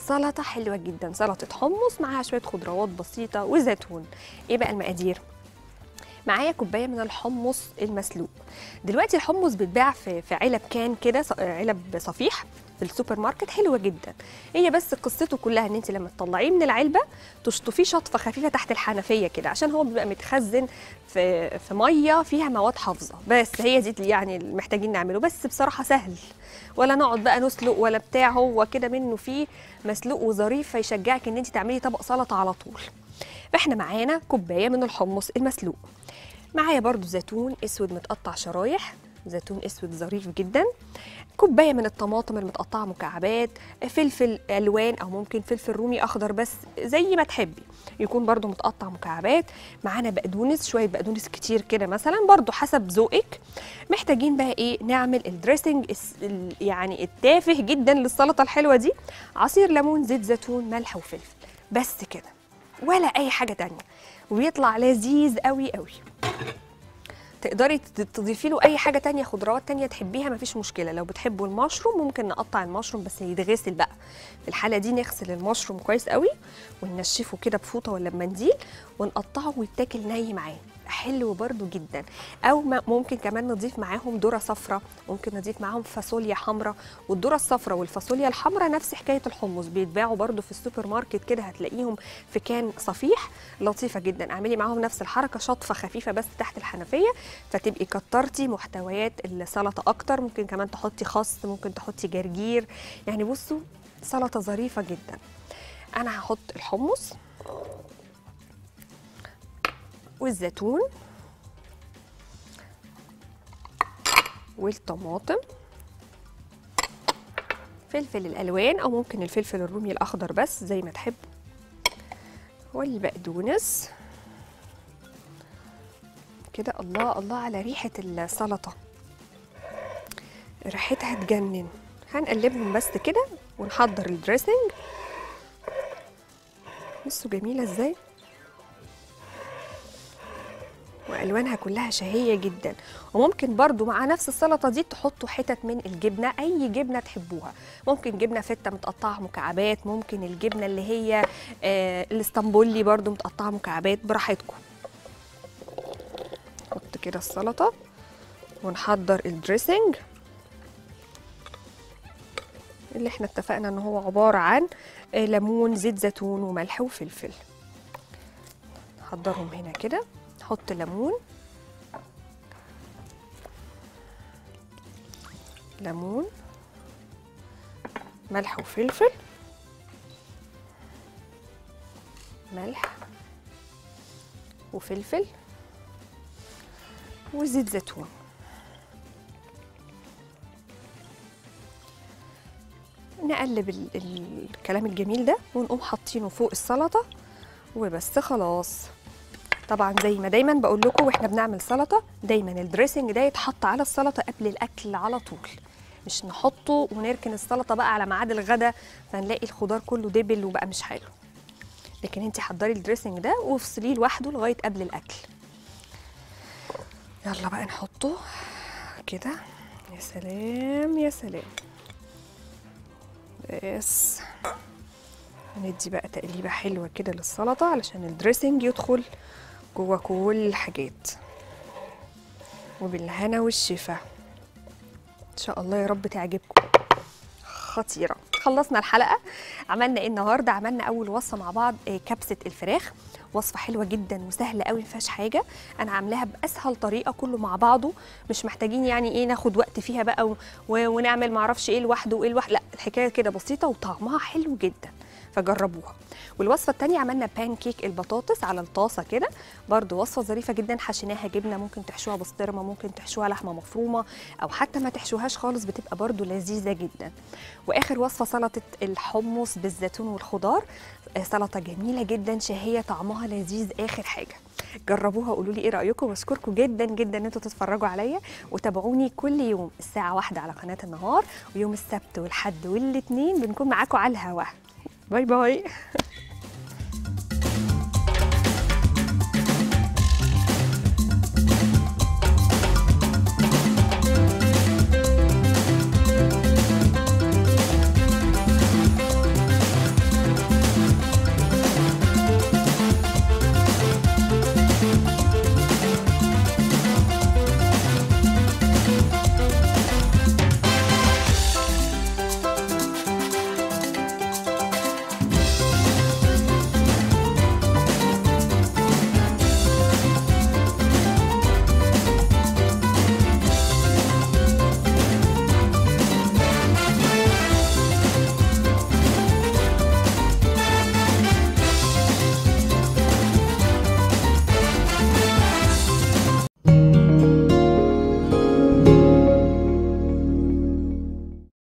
سلطه حلوه جدا سلطه حمص معاها شويه خضروات بسيطه وزيتون ايه بقى المقادير معايا كوبايه من الحمص المسلوق دلوقتي الحمص بيتباع في في علب كان كده ص- علب صفيح في السوبر ماركت حلوه جدا هي بس قصته كلها ان انت لما تطلعيه من العلبه تشطفيه شطفه خفيفه تحت الحنفيه كده عشان هو بيبقى متخزن في في ميه فيها مواد حافظه بس هي دي يعني اللي محتاجين نعمله بس بصراحه سهل ولا نقعد بقى نسلق ولا بتاع هو كده منه فيه مسلوق وظريف فيشجعك ان انت تعملي طبق سلطه على طول فاحنا معانا كوبايه من الحمص المسلوق معايا برضو زيتون اسود متقطع شرايح زيتون اسود ظريف جدا كوبايه من الطماطم المتقطعه مكعبات فلفل الوان او ممكن فلفل رومي اخضر بس زي ما تحبي يكون برضو متقطع مكعبات معانا بقدونس شويه بقدونس كتير كده مثلا برضو حسب ذوقك محتاجين بقى ايه نعمل الدريسنج الس- ال- يعني التافه جدا للسلطه الحلوه دي عصير ليمون زيت زيتون ملح وفلفل بس كده ولا اي حاجه تانية وبيطلع لذيذ قوي قوي تقدري ت- تضيفي له اي حاجه تانية خضروات تانية تحبيها مفيش مشكله لو بتحبوا المشروم ممكن نقطع المشروم بس يتغسل بقى في الحاله دي نغسل المشروم كويس قوي وننشفه كده بفوطه ولا بمنديل ونقطعه ويتاكل ني معاه حلو برضو جدا او ما- ممكن كمان نضيف معاهم ذره صفراء ممكن نضيف معاهم فاصوليا حمراء والذره الصفراء والفاصوليا الحمراء نفس حكايه الحمص بيتباعوا برضو في السوبر ماركت كده هتلاقيهم في كان صفيح لطيفه جدا اعملي معاهم نفس الحركه شطفه خفيفه بس تحت الحنفيه فتبقي كترتي محتويات السلطه اكتر ممكن كمان تحطي خس ممكن تحطي جرجير يعني بصوا سلطه ظريفه جدا انا هحط الحمص والزيتون والطماطم فلفل الالوان او ممكن الفلفل الرومي الاخضر بس زي ما تحب والبقدونس كده الله الله على ريحه السلطه ريحتها تجنن هنقلبهم بس كده ونحضر الدريسنج بصوا جميله ازاي والوانها كلها شهيه جدا وممكن برضو مع نفس السلطه دي تحطوا حتت من الجبنه اي جبنه تحبوها ممكن جبنه فته متقطعه مكعبات ممكن الجبنه اللي هي آه الاسطنبولي برضو متقطعه مكعبات براحتكم نحط كده السلطه ونحضر الدريسنج اللي احنا اتفقنا ان هو عباره عن آه، ليمون زيت زيتون وملح وفلفل نحضرهم هنا كده نحط ليمون ليمون ملح وفلفل ملح وفلفل وزيت زيتون نقلب ال- ال- الكلام الجميل ده ونقوم حاطينه فوق السلطه وبس خلاص طبعا زي ما دايما بقول لكم واحنا بنعمل سلطه دايما الدريسنج ده يتحط على السلطه قبل الاكل على طول مش نحطه ونركن السلطه بقى على ميعاد الغدا فنلاقي الخضار كله دبل وبقى مش حلو لكن انت حضري الدريسنج ده وافصليه لوحده لغايه قبل الاكل يلا بقى نحطه كده يا سلام يا سلام بس هندي بقى تقليبه حلوه كده للسلطه علشان الدريسنج يدخل جوه كل الحاجات وبالهنا والشفا ان شاء الله يا رب تعجبكم خطيره خلصنا الحلقه عملنا ايه النهارده عملنا اول وصفه مع بعض آه، كبسه الفراخ وصفه حلوه جدا وسهله قوي ما فيهاش حاجه انا عاملاها باسهل طريقه كله مع بعضه مش محتاجين يعني ايه ناخد وقت فيها بقى و... و... ونعمل معرفش ايه لوحده وايه لوحده لا الحكايه كده بسيطه وطعمها حلو جدا فجربوها والوصفه الثانيه عملنا بان كيك البطاطس على الطاسه كده برضو وصفه ظريفه جدا حشيناها جبنه ممكن تحشوها بسطرمه ممكن تحشوها لحمه مفرومه او حتى ما تحشوهاش خالص بتبقى برضو لذيذه جدا واخر وصفه سلطه الحمص بالزيتون والخضار آه، سلطه جميله جدا شهيه طعمها لذيذ اخر حاجه جربوها وقولوا لي ايه رايكم واشكركم جدا جدا ان انتوا تتفرجوا عليا وتابعوني كل يوم الساعه واحدة على قناه النهار ويوم السبت والحد والاثنين بنكون معاكم على الهوا باي باي